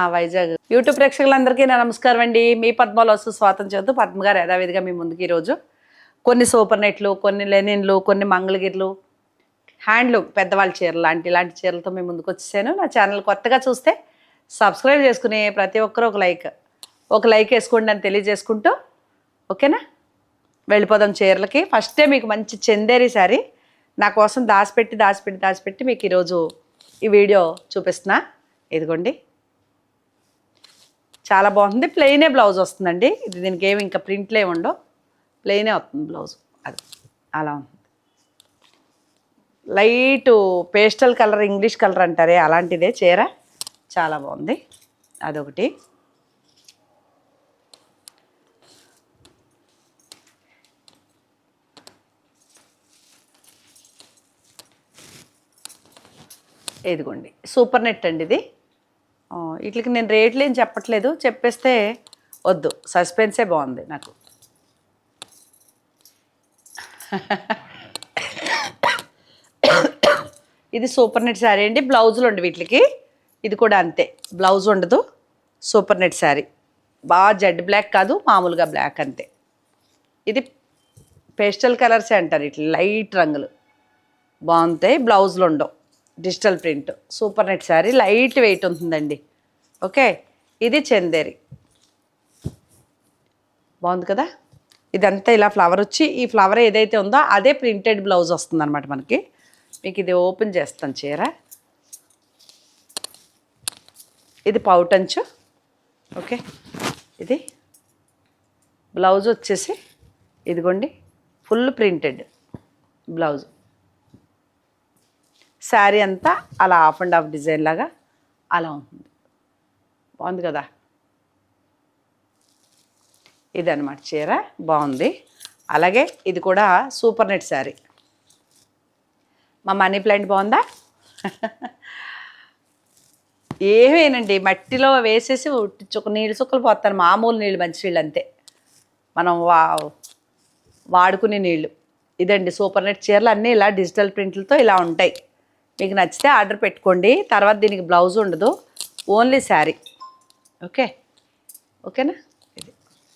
Vizag YouTube ప్రేక్షకులందరికీ నా నమస్కారం అండి మీ పద్మలో స్వాతం చేస్తూ పద్మ గారు యథావిధిగా మీ ముందుకి ఈరోజు కొన్ని సూపర్ నెట్లు కొన్ని లెనిన్లు కొన్ని మంగళగిర్లు హ్యాండ్లూమ్ పెద్దవాళ్ళ చీరలు లాంటి ఇలాంటి చీరలతో మేము ముందుకు వచ్చేసాను నా ఛానల్ కొత్తగా చూస్తే సబ్స్క్రైబ్ చేసుకుని ప్రతి ఒక్కరూ ఒక లైక్ ఒక లైక్ వేసుకోండి అని తెలియజేసుకుంటూ ఓకేనా వెళ్ళిపోదాం చీరలకి ఫస్టే మీకు మంచి చందేరి శారీ నా కోసం దాచిపెట్టి దాచిపెట్టి దాచిపెట్టి మీకు ఈరోజు ఈ వీడియో చూపిస్తున్నా ఇదిగోండి చాలా బాగుంది ప్లెయినే బ్లౌజ్ వస్తుందండి ఇది దీనికి ఏమి ఇంకా ప్రింట్లే ఉండవు ప్లెయినే వస్తుంది బ్లౌజ్ అది అలా ఉంది light pastel colour English colour అంటారే అలాంటిదే చీర చాలా బాగుంది అదొకటి ఇదిగోండి సూపర్ నెట్ అండి ఇది ఆ, వీటికి నేను రేట్లు ఏం చెప్పట్లేదు చెప్పేస్తే వద్దు సస్పెన్సే బాగుంది నాకు ఇది సూపర్ నెట్ శారీ అండి బ్లౌజులు ఉండి వీటికి ఇది కూడా అంతే బ్లౌజ్ ఉండదు సూపర్ నెట్ శారీ బాగా జెడ్ బ్లాక్ కాదు మామూలుగా బ్లాక్ అంతే ఇది పేస్టల్ కలర్సే అంటారు ఇట్లా లైట్ రంగులు బాగుంటాయి బ్లౌజులు ఉండవు digital print super net sari light weight ఉంటుందండి ఓకే ఇది చందేరి బాగుంది కదా ఇదంతా ఇలా ఫ్లవర్ వచ్చి ఈ ఫ్లవర్ ఏదైతే ఉందో అదే ప్రింటెడ్ బ్లౌజ్ వస్తుంది అనమాట మనకి మీకు ఇది ఓపెన్ చేస్తాను చీర ఇది పౌటంచు ఓకే ఇది బ్లౌజ్ వచ్చేసి ఇదిగోండి ఫుల్ ప్రింటెడ్ బ్లౌజ్ శారీ అంతా అలా హాఫ్ అండ్ హాఫ్ డిజైన్ లాగా అలా ఉంటుంది బాగుంది కదా ఇదన్నమాట చీర బాగుంది అలాగే ఇది కూడా సూపర్ నెట్ శారీ మా మనీ ప్లాంట్ బాగుందా ఏమేనండి మట్టిలో వేసేసి ఉట్టి ఒక నీళ్ళు చుక్కలు పోతాను మామూలు నీళ్ళు మంచి నీళ్ళు అంతే మనం వా వాడుకునే నీళ్ళు ఇదండి సూపర్ నెట్ చీరలు అన్నీ ఇలా డిజిటల్ ప్రింట్లతో ఇలా ఉంటాయి మీకు నచ్చితే ఆర్డర్ పెట్టుకోండి తర్వాత దీనికి బ్లౌజ్ ఉండదు ఓన్లీ శారీ ఓకే ఓకేనా ఇది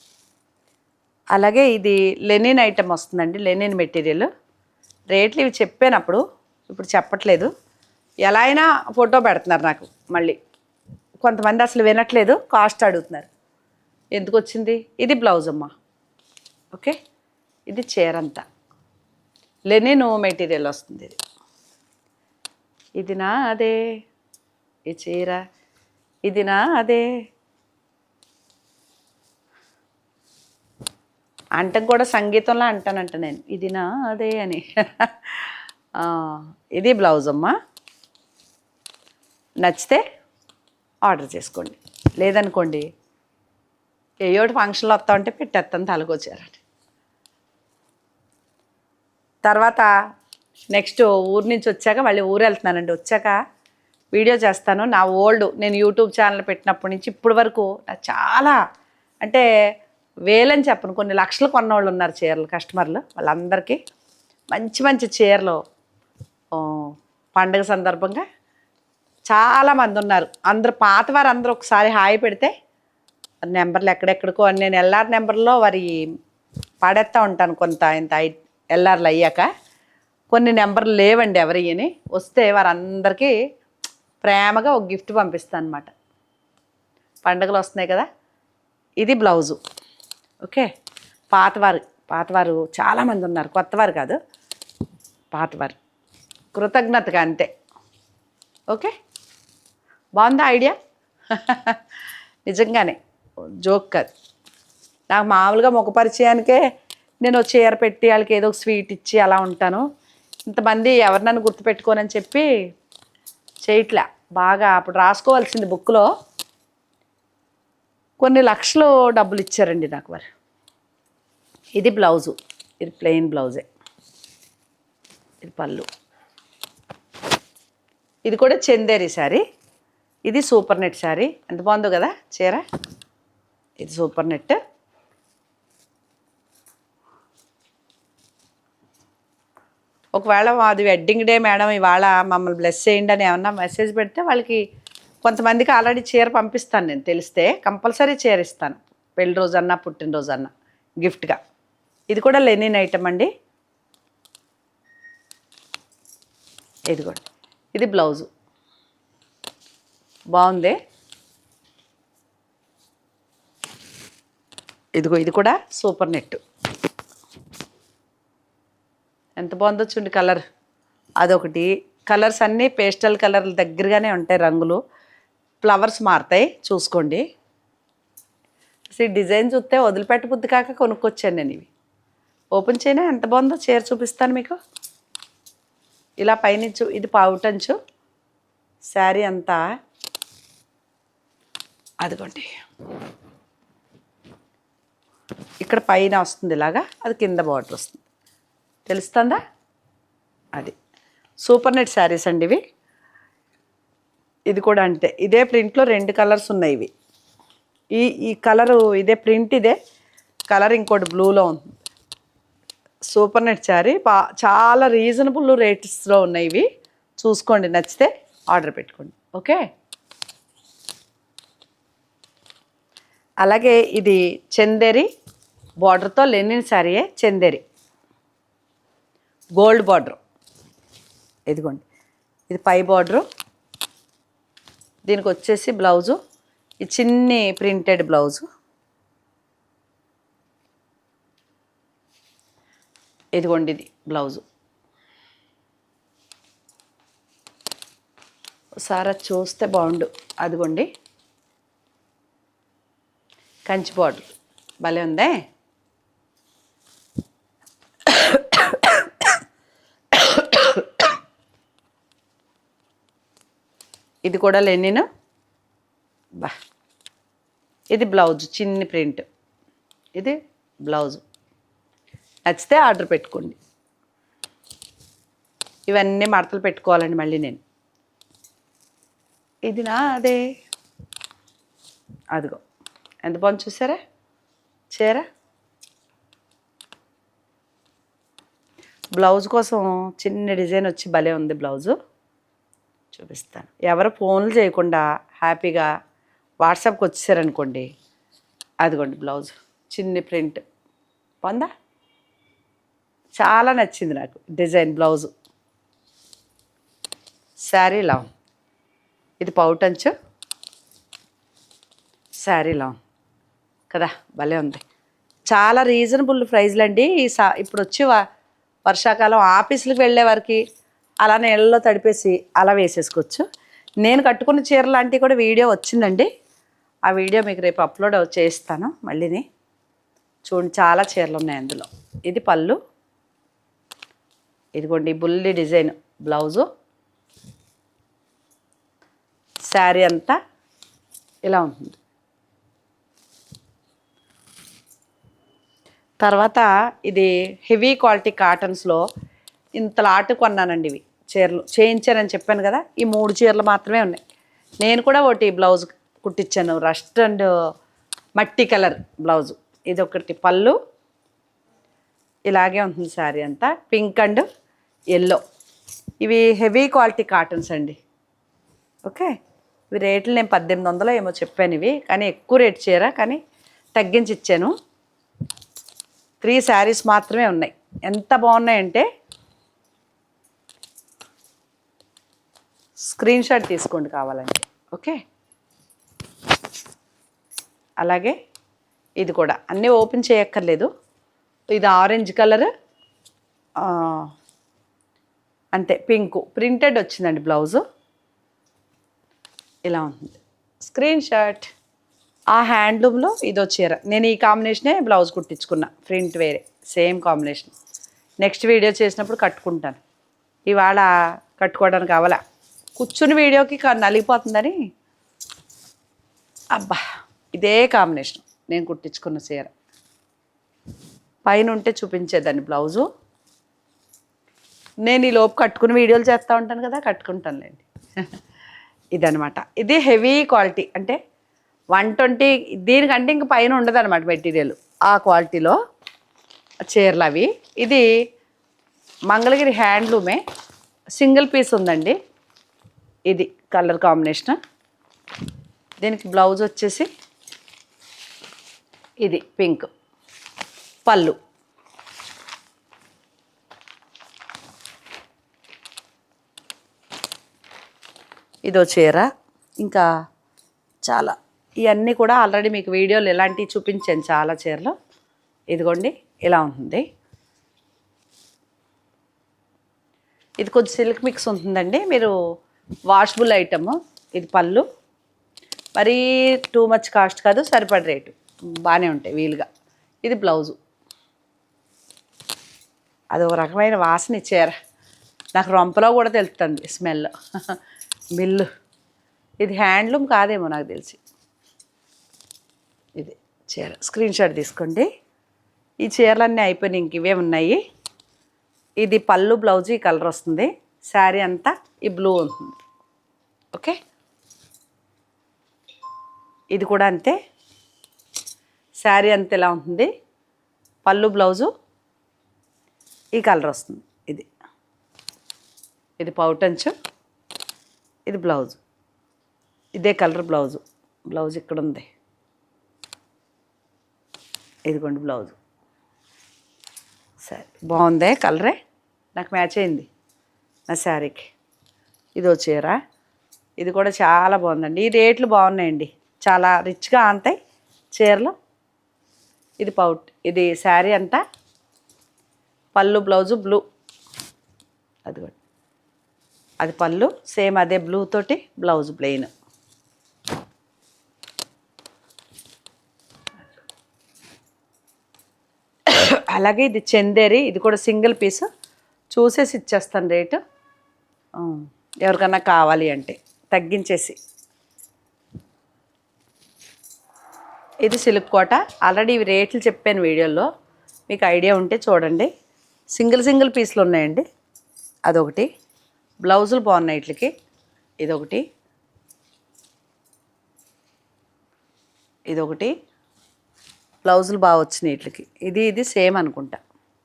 అలాగే ఇది లెనిన్ ఐటమ్ వస్తుందండి లెనిన్ మెటీరియల్ రేట్లు ఇవి చెప్పానప్పుడు ఇప్పుడు చెప్పట్లేదు ఎలా అయినా ఫోటో పెడుతున్నారు నాకు మళ్ళీ కొంతమంది అసలు వినట్లేదు కాస్ట్ అడుగుతున్నారు ఎందుకు వచ్చింది ఇది బ్లౌజ్ అమ్మా ఓకే ఇది చీర అంతా లెనిన్ మెటీరియల్ వస్తుంది ఇది ఇది నా అదే ఈ చీర ఇది నా అదే అంటం కూడా సంగీతంలో అంటానంట నేను ఇది నా అదే అని ఆ, ఇది బ్లౌజ్ అమ్మా నచ్చితే ఆర్డర్ చేసుకోండి లేదనుకోండి ఏయోటి ఫంక్షన్లో వస్తా ఉంటే పెట్టేస్తాను తలకొచ్చారని తర్వాత నెక్స్ట్ ఊరు నుంచి వచ్చాక మళ్ళీ ఊరు వెళ్తున్నానండి వచ్చాక వీడియో చేస్తాను నా ఓల్డ్ నేను యూట్యూబ్ ఛానల్ పెట్టినప్పటి నుంచి ఇప్పటి వరకు నాకు చాలా అంటే వేలని చెప్పను కొన్ని లక్షలు కొన్నవాళ్ళు ఉన్నారు చీరలు కస్టమర్లు వాళ్ళందరికీ మంచి మంచి చీరలు ఆ, పండగ సందర్భంగా చాలామంది ఉన్నారు అందరు పాతవారు అందరూ ఒకసారి హాయి పెడితే నెంబర్లు ఎక్కడెక్కడికో అని నేను ఎల్ఆర్ నెంబర్లో వారి పాడేస్తూ ఉంటాను కొంత ఇంత ఐ- ఎల్ఆర్లు అయ్యాక కొన్ని నెంబర్లు లేవండి ఎవరియని వస్తే వారందరికీ ప్రేమగా ఒక గిఫ్ట్ పంపిస్తాను అనమాట పండుగలు వస్తున్నాయి కదా ఇది బ్లౌజు ఓకే పాతవారు పాతవారు చాలామంది ఉన్నారు కొత్తవారు కాదు పాతవారు కృతజ్ఞతగా అంతే ఓకే బాగుందా ఐడియా నిజంగానే జోక్ కాదు నాకు మామూలుగా ముఖ పరిచయానికే నేను ఒక చీర పెట్టి వాళ్ళకి ఏదో ఒక స్వీట్ ఇచ్చి అలా ఉంటాను ఇంతమంది ఎవరు నన్ను గుర్తుపెట్టుకోనని చెప్పి చేయట్లే బాగా అప్పుడు రాసుకోవాల్సింది బుక్లో కొన్ని లక్షలు డబ్బులు ఇచ్చారండి నాకు మరి ఇది బ్లౌజు ఇది ప్లెయిన్ బ్లౌజే ఇది పళ్ళు ఇది కూడా చందేరి శారీ ఇది సూపర్ నెట్ శారీ ఎంత బాగుందో కదా చీర ఇది సూపర్ నెట్ ఒకవేళ అది వెడ్డింగ్ డే మేడం ఇవాళ మమ్మల్ని బ్లెస్ చేయండి అని ఏమన్నా మెసేజ్ పెడితే వాళ్ళకి కొంతమందికి ఆల్రెడీ చీర పంపిస్తాను నేను తెలిస్తే కంపల్సరీ చీర ఇస్తాను పెళ్లి రోజన్నా పుట్టినరోజన్నా గిఫ్ట్గా ఇది కూడా లెనిన్ ఐటమ్ అండి ఇదిగోండి ఇది బ్లౌజు బాగుంది ఇదిగో ఇది కూడా సూపర్ నెట్ ఎంత బాగుందో చూడండి కలర్ అదొకటి కలర్స్ అన్నీ పేస్టల్ కలర్ల దగ్గరగానే ఉంటాయి రంగులు ఫ్లవర్స్ మారుతాయి చూసుకోండి అసలు ఈ డిజైన్ చూస్తే వదిలిపెట్ట బుద్ధి కాక కొనుక్కొచ్చాను నేను ఇవి ఓపెన్ చేయనా ఎంత బాగుందో చీర చూపిస్తాను మీకు ఇలా పైనుంచు ఇది పావుటంచు శారీ అంతా అదిగోండి ఇక్కడ పైన వస్తుంది ఇలాగా అది కింద బార్డర్ వస్తుంది తెలుస్తుందా అది సూపర్ నెట్ శారీస్ అండి ఇవి ఇది కూడా అంతే ఇదే ప్రింట్లో రెండు కలర్స్ ఉన్నాయి ఇవి ఈ ఈ కలరు ఇదే ప్రింట్ ఇదే కలర్ ఇంకోటి బ్లూలో ఉంది సూపర్ నెట్ శారీ బా చాలా రీజనబుల్ రేట్స్లో ఉన్నాయి ఇవి చూసుకోండి నచ్చితే ఆర్డర్ పెట్టుకోండి ఓకే అలాగే ఇది చందేరి బార్డర్తో లెనిన్ శారీయే చందేరి గోల్డ్ బార్డర్ ఇదిగోండి ఇది పై బార్డరు దీనికి వచ్చేసి బ్లౌజు ఈ చిన్ని ప్రింటెడ్ బ్లౌజు ఇదిగోండి ఇది బ్లౌజు ఒకసారి అది చూస్తే బాగుండు అదిగోండి కంచి బార్డర్ భలే ఉందే ఇది కూడా లెనిన్ బా ఇది బ్లౌజ్ చిన్ని ప్రింట్ ఇది బ్లౌజ్ నచ్చితే ఆర్డర్ పెట్టుకోండి ఇవన్నీ మడతలు పెట్టుకోవాలండి మళ్ళీ నేను ఇది నా అదే అదిగో ఎంత బాగుంది చూసారా చీర బ్లౌజ్ కోసం చిన్న డిజైన్ వచ్చి భలే ఉంది బ్లౌజు చూపిస్తాను ఎవరు ఫోన్లు చేయకుండా హ్యాపీగా వాట్సాప్కి వచ్చేసారనుకోండి అదిగోండి బ్లౌజ్ చిన్ని ప్రింట్ పొందా చాలా నచ్చింది నాకు డిజైన్ బ్లౌజు శారీ లాంగ్ ఇది పౌటంచు శారీ లాంగ్ కదా భలే ఉంది చాలా రీజనబుల్ ప్రైజ్లు అండి ఈ సా ఇప్పుడు వచ్చి వా వర్షాకాలం ఆఫీసులకు వెళ్ళే వారికి అలా నీళ్ళలో తడిపేసి అలా వేసేసుకోవచ్చు నేను కట్టుకున్న చీర లాంటివి కూడా వీడియో వచ్చిందండి ఆ వీడియో మీకు రేపు అప్లోడ్ చేస్తాను మళ్ళీని చూడండి చాలా చీరలు ఉన్నాయి అందులో ఇది పళ్ళు ఇదిగోండి ఈ బుల్లి డిజైన్ బ్లౌజు శారీ అంతా ఇలా ఉంటుంది తర్వాత ఇది హెవీ క్వాలిటీ కాటన్స్లో ఇంత లాటు కొన్నానండి ఇవి చీరలు చేయించానని చెప్పాను కదా ఈ మూడు చీరలు మాత్రమే ఉన్నాయి నేను కూడా ఒకటి బ్లౌజ్ కుట్టించాను రస్ట్ అండ్ మట్టి కలర్ బ్లౌజు ఇది ఒకటి పళ్ళు ఇలాగే ఉంటుంది శారీ అంతా పింక్ అండ్ ఎల్లో ఇవి హెవీ క్వాలిటీ కాటన్స్ అండి ఓకే ఇవి రేట్లు నేను పద్దెనిమిది వందలు ఏమో చెప్పాను ఇవి కానీ ఎక్కువ రేట్ చీర కానీ తగ్గించి ఇచ్చాను త్రీ శారీస్ మాత్రమే ఉన్నాయి ఎంత బాగున్నాయంటే స్క్రీన్ షాట్ తీసుకోండి కావాలంటే ఓకే అలాగే ఇది కూడా అన్నీ ఓపెన్ చేయక్కర్లేదు ఇది ఆరెంజ్ కలర్ అంతే పింకు ప్రింటెడ్ వచ్చిందండి బ్లౌజు ఇలా ఉంటుంది స్క్రీన్ షాట్ ఆ హ్యాండ్లూమ్లో ఇదో చీర నేను ఈ కాంబినేషనే బ్లౌజ్ కుట్టించుకున్నా ప్రింట్ వేరే సేమ్ కాంబినేషన్ నెక్స్ట్ వీడియో చేసినప్పుడు కట్టుకుంటాను ఇవాళ కట్టుకోవడానికి అవ్వలా కూర్చుని వీడియోకి క- నలిగిపోతుందని అబ్బా ఇదే కాంబినేషన్ నేను కుట్టించుకున్న చీర పైన ఉంటే చూపించేదాన్ని బ్లౌజు నేను ఈ లోపు కట్టుకుని వీడియోలు చేస్తూ ఉంటాను కదా కట్టుకుంటానులేండి ఇదనమాట ఇది హెవీ క్వాలిటీ అంటే వన్ ట్వంటీ దీనికంటే ఇంక పైన ఉండదు అనమాట మెటీరియల్ ఆ క్వాలిటీలో చీరలు అవి ఇది మంగళగిరి హ్యాండ్లూమే సింగిల్ పీస్ ఉందండి ఇది కలర్ కాంబినేషన్ దీనికి బ్లౌజ్ వచ్చేసి ఇది పింక్ పళ్ళు ఇదో చీర ఇంకా చాలా ఇవన్నీ కూడా ఆల్రెడీ మీకు వీడియోలు ఎలాంటివి చూపించాను చాలా చీరలు ఇదిగోండి ఇలా ఉంటుంది ఇది కొంచెం సిల్క్ మిక్స్ ఉంటుందండి మీరు వాషబుల్ ఐటమ్ ఇది పళ్ళు మరీ టూ మచ్ కాస్ట్ కాదు సరిపడ రేటు బాగానే ఉంటాయి వీలుగా ఇది బ్లౌజు అది ఒక రకమైన వాసన ఇచ్చారు నాకు రొంపలో కూడా తెలుస్తుంది స్మెల్ మిల్లు ఇది హ్యాండ్లూమ్ కాదేమో నాకు తెలిసి ఇది చీర స్క్రీన్ షాట్ తీసుకోండి ఈ చీరలన్నీ అయిపోయినాయి ఇంక ఇవే ఉన్నాయి ఇది పళ్ళు బ్లౌజ్ ఈ కలర్ వస్తుంది శారీ అంతా ఈ బ్లూ ఉంటుంది ఓకే ఇది కూడా అంతే శారీ అంతా ఎలా ఉంటుంది పళ్ళు బ్లౌజు ఈ కలర్ వస్తుంది ఇది ఇది పౌటంచు ఇది బ్లౌజ్ ఇదే కలర్ బ్లౌజు బ్లౌజ్ ఇక్కడ ఉంది ఇదిగోండి బ్లౌజు సరే బాగుందే కలరే నాకు మ్యాచ్ అయింది నా శారీకి ఇదో చీర ఇది కూడా చాలా బాగుందండి ఈ రేట్లు బాగున్నాయండి చాలా రిచ్గా అంతాయి చీరలు ఇది పౌట్ ఇది శారీ అంతా పళ్ళు బ్లౌజు బ్లూ అదిగోండి అది పళ్ళు సేమ్ అదే బ్లూ తోటి బ్లౌజ్ ప్లెయిన్ అలాగే ఇది చందేరి ఇది కూడా సింగిల్ పీస్ చూసేసి ఇచ్చేస్తాను రేటు ఆ, ఎవరికన్నా కావాలి అంటే తగ్గించేసి ఇది సిల్క్ కోట ఆల్రెడీ ఇవి రేట్లు చెప్పాను వీడియోలో మీకు ఐడియా ఉంటే చూడండి సింగిల్ సింగిల్ పీస్లు ఉన్నాయండి అదొకటి బ్లౌజులు బాగున్నాయి వీటికి ఇదొకటి ఇదొకటి బ్లౌజులు బాగా వచ్చినాయి వీటికి ఇది ఇది సేమ్ అనుకుంటా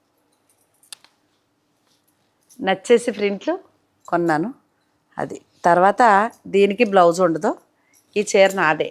నచ్చేసి ప్రింట్లు కొన్నాను అది తర్వాత దీనికి బ్లౌజ్ ఉండదు ఈ చీర నాదే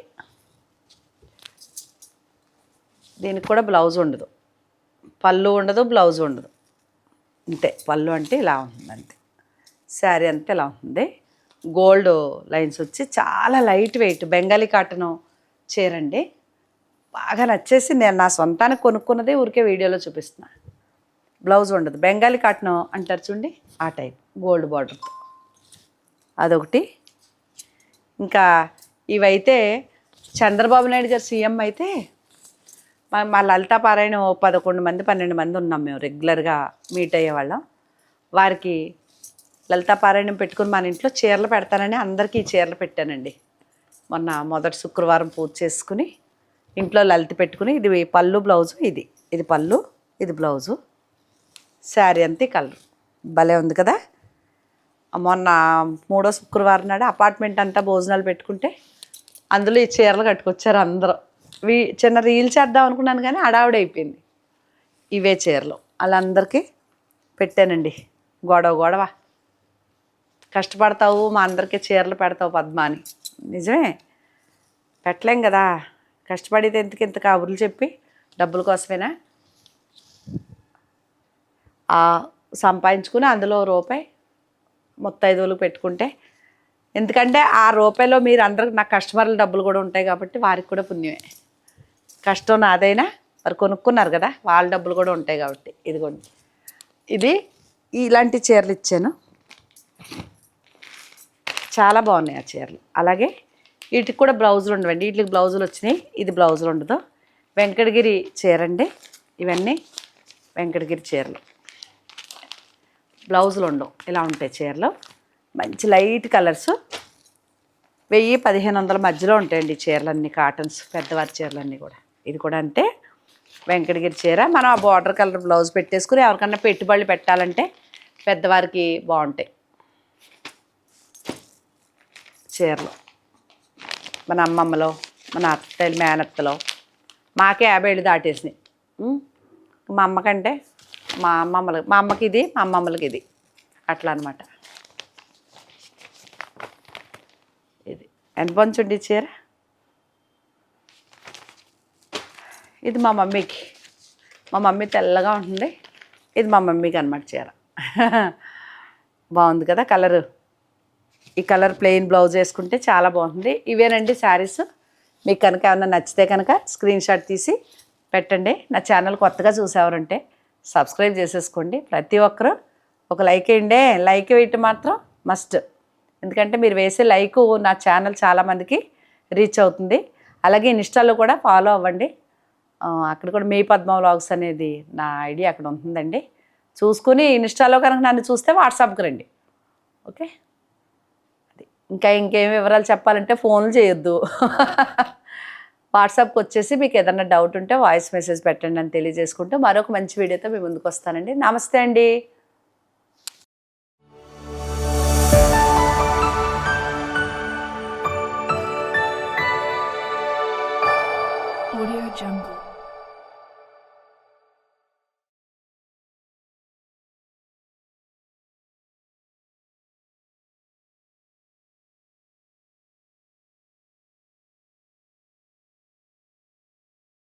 దీనికి కూడా బ్లౌజ్ ఉండదు పళ్ళు ఉండదు బ్లౌజ్ ఉండదు అంతే పళ్ళు అంటే ఇలా ఉంటుంది అంతే శారీ అంతే ఇలా ఉంటుంది గోల్డ్ లైన్స్ వచ్చి చాలా లైట్ వెయిట్ బెంగాలీ కాటన్ చీర అండి బాగా నచ్చేసి నేను నా సొంతానికి కొనుక్కున్నదే ఊరికే వీడియోలో చూపిస్తున్నా బ్లౌజ్ ఉండదు బెంగాలీ కాటన్ అంటారు చూడండి ఆ టైప్ గోల్డ్ బార్డర్తో అదొకటి ఇంకా ఇవైతే చంద్రబాబు నాయుడు గారు సీఎం అయితే మా మా లలితా పారాయణ ఓ పదకొండు మంది పన్నెండు మంది ఉన్నాం మేము రెగ్యులర్గా మీట్ అయ్యేవాళ్ళం వారికి లలితా పారాయణం పెట్టుకుని మన ఇంట్లో చీరలు పెడతానని అందరికీ ఈ చీరలు పెట్టానండి మొన్న మొదటి శుక్రవారం పూజ చేసుకుని ఇంట్లో లలిత పెట్టుకుని ఇది పళ్ళు బ్లౌజు ఇది ఇది పళ్ళు ఇది బ్లౌజు శారీ అంతే కలర్ భలే ఉంది కదా మొన్న మూడో శుక్రవారం నాడు అపార్ట్మెంట్ అంతా భోజనాలు పెట్టుకుంటే అందులో ఈ చీరలు కట్టుకొచ్చారు అందరూ వీ చిన్న రీల్ చేద్దాం అనుకున్నాను కానీ అడావిడ అయిపోయింది ఇవే చీరలు వాళ్ళందరికీ పెట్టానండి గొడవ గొడవ కష్టపడతావు మా అందరికీ చీరలు పెడతావు పద్మ అని నిజమే పెట్టలేం కదా కష్టపడితే ఎందుకు ఇంత కబుర్లు చెప్పి డబ్బుల కోసమేనా ఆ సంపాదించుకుని అందులో ఓ రూపాయి ముత్తైదువులు పెట్టుకుంటే ఎందుకంటే ఆ రూపాయలో మీరు అందరికి నా కస్టమర్ల డబ్బులు కూడా ఉంటాయి కాబట్టి వారికి కూడా పుణ్యమే కష్టం నాదైనా మరి కొనుక్కున్నారు కదా వాళ్ళ డబ్బులు కూడా ఉంటాయి కాబట్టి ఇదిగోండి ఇది ఇలాంటి చీరలు ఇచ్చాను చాలా బాగున్నాయి ఆ చీరలు అలాగే వీటికి కూడా బ్లౌజులు ఉండవండి వీటికి బ్లౌజులు వచ్చినాయి ఇది బ్లౌజులు ఉండదు వెంకటగిరి చీర అండి ఇవన్నీ వెంకటగిరి చీరలు బ్లౌజులు ఉండవు ఇలా ఉంటాయి చీరలు మంచి లైట్ కలర్స్ వెయ్యి పదిహేను వందల మధ్యలో ఉంటాయండి ఈ చీరలన్నీ కాటన్స్ పెద్దవారి చీరలన్నీ కూడా ఇది కూడా అంతే వెంకటగిరి చీర మనం ఆ బార్డర్ కలర్ బ్లౌజ్ పెట్టేసుకుని ఎవరికన్నా పెట్టుబడులు పెట్టాలంటే పెద్దవారికి బాగుంటాయి చీరలు మన అమ్మమ్మలో మన అత్తలు మేనత్తలో మాకే యాభై ఏళ్ళు దాటేసినాయి ఉం? మా అమ్మకంటే మా అమ్మమ్మలు మా అమ్మకి ఇది మా అమ్మమ్మలకి ఇది అట్లా అనమాట ఇది ఎంత పంచుండి చీర ఇది మా మమ్మీకి మా మమ్మీ తెల్లగా ఉంటుంది ఇది మా మమ్మీకి అనమాట చీర బాగుంది కదా కలరు ఈ కలర్ ప్లెయిన్ బ్లౌజ్ వేసుకుంటే చాలా బాగుంటుంది ఇవేనండి శారీస్ మీకు కనుక ఏమన్నా నచ్చితే కనుక స్క్రీన్ షాట్ తీసి పెట్టండి నా ఛానల్ కొత్తగా చూసేవారంటే సబ్స్క్రైబ్ చేసేసుకోండి ప్రతి ఒక్కరూ ఒక లైక్ వేయండి లైక్ వేయటం మాత్రం మస్ట్ ఎందుకంటే మీరు వేసే లైక్ నా ఛానల్ చాలామందికి రీచ్ అవుతుంది అలాగే ఇన్స్టాలో కూడా ఫాలో అవ్వండి ఆ, అక్కడ కూడా మీ పద్మ వ్లాగ్స్ అనేది నా ఐడియా అక్కడ ఉంటుందండి చూసుకుని ఇన్స్టాలో కనుక నన్ను చూస్తే వాట్సాప్కి రండి ఓకే అది ఇంకా ఇంకేం వివరాలు చెప్పాలంటే ఫోన్లు చేయొద్దు వాట్సాప్కి వచ్చేసి మీకు ఏదైనా డౌట్ ఉంటే వాయిస్ మెసేజ్ పెట్టండి అని తెలియజేసుకుంటూ మరొక మంచి వీడియోతో మీ ముందుకు వస్తానండి నమస్తే అండి